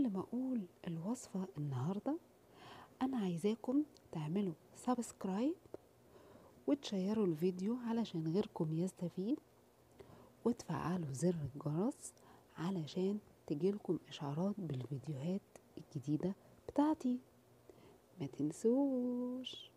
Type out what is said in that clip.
قبل ما اقول الوصفة النهاردة انا عايزاكم تعملوا سبسكرايب وتشيروا الفيديو علشان غيركم يستفيد وتفعلوا زر الجرس علشان تجيلكم اشعارات بالفيديوهات الجديدة بتاعتي ما تنسوش